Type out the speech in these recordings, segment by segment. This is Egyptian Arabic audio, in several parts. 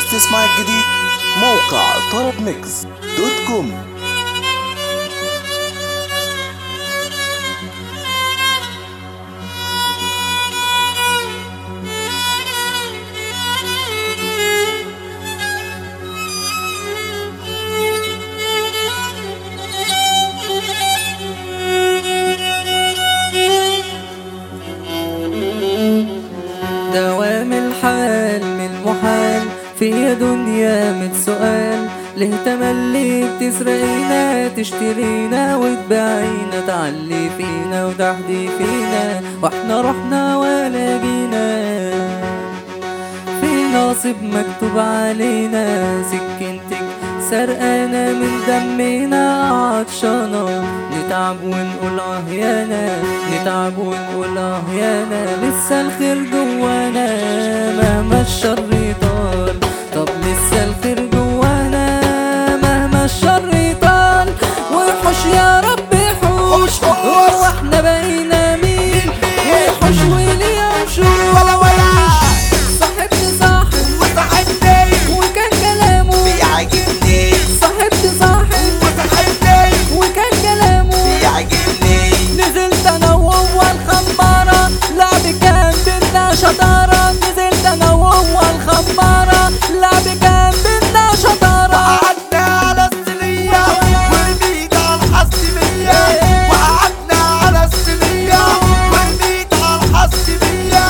عايز تسمع الجديد موقع طرب ميكس دوت كوم دوام الحال من محال في دنيا من سؤال ليه تملي بتسرقينا تشترينا وتبيعينا تعلي فينا وتحدي فينا واحنا رحنا ولا جينا في ناصب مكتوب علينا سكنتك سرقانة من دمنا عطشانة نتعب ونقول عهيانا نتعب ونقول عهيانا لسه الخير جوانا مهما الشر طال طب لسه الخير جوانا مهما الشر طال وحش يا رب حوش هو احنا بقينا مين وحش وليه وشوش ولا ولا صاحبني صاحب وصاحبني وكان كلامه بيعجبني صاحبت صاحب وصاحبني وكان كلامه بيعجبني نزلت انا وهو الخمارة لعب كان بينا شطارة نزلت انا وهو الخمارة لعب كان بينا شطارة وقعدنا على الصينية ورميت على الحصيمية وقعدنا على الصينية ورميت على الحصيمية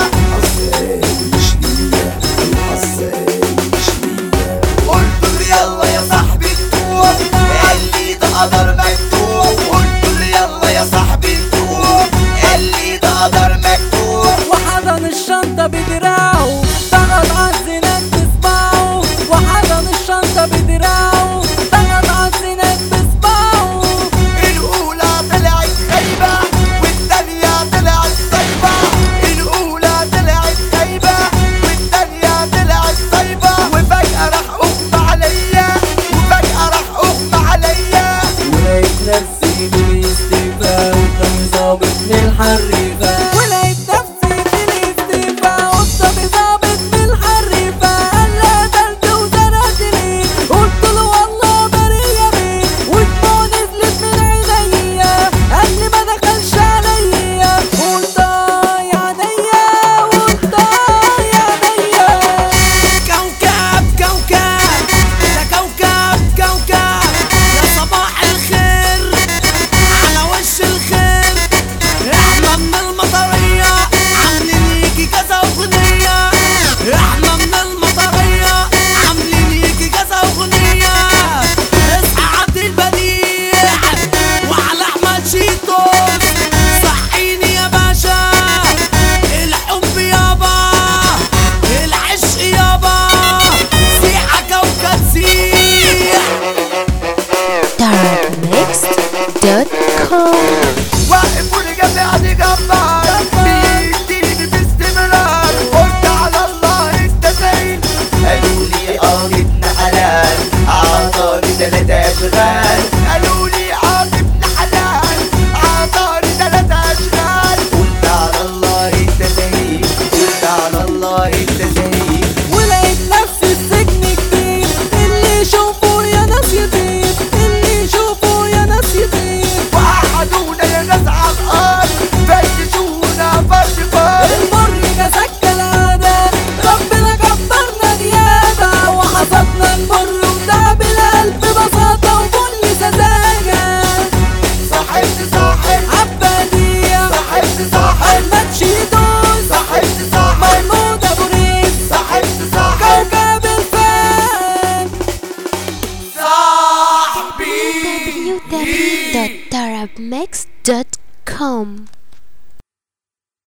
قلت له يلا يا صاحبي نتوب قال لي ده قدر مكتوب قلت له يلا يا صاحبي نتوب قال لي ده قدر مكتوب وحضن الشنطة بدراعه ضغط عالزناد بصباعه وحضن الشنطة بدراعه ضغط عالزناد بصباعه الأولى طلعت خايبة والتانية طلعت صايبة الأولى طلعت خايبة والتانية طلعت صايبة وفجأة راح أغمى عليا وفجأة راح أغمى عليا ولقيت نفسي بالاستيفاء قدامي ظابط من الحريفة ولقيت نفسي بالاستيفاء قدامي ظابط من الحريفة قال لي قتلت وزرعت ليه قلت له والله برية بيه ودموع نزلت من عينيا قال لي ما دخلش عليا قلت اه يا عينيا قلت اه يا عينيا كوكب كوكب ده كوكب كوكب يا صباح الخير على وش الخير احنا من المطرية عاملين ليكي كذا اغنية احنا من المطرية عاملين ليكي كذا اغنية اصحى عبد البديع وعلى احمد شيتوس صحيني يا باشا الحب يابا العشق يابا سيحة كوكب سيح darkmixed.com واقف ورجع علي جنبك بيديني باستمرار قلت على الله انت زين قالوا لي اه ابن حلال عطاني تلاتة اشغال قالوا لي اه ابن حلال عطاني تلاتة اشغال قلت على الله انت زين قلت على الله انت زين ولقيت نفسي في سجن كتير اللي يشوفه يا ناس يطير اللي يشوفه يا ناس يطير وقعدونا يا ناس على الارض فتشونا فرش فرش المر جزاك كالعادة ربنا كبرنا زيادة وحصدنا المر وتعب القلب ببساطة وكل سذاجة صاحبت صاحب عبادية صاحبت صاحب ما تشيدوس صاحبت صاحب محمود أبو ريس صاحبت صاحب كوكب الفن صاحبي www.darabmix.com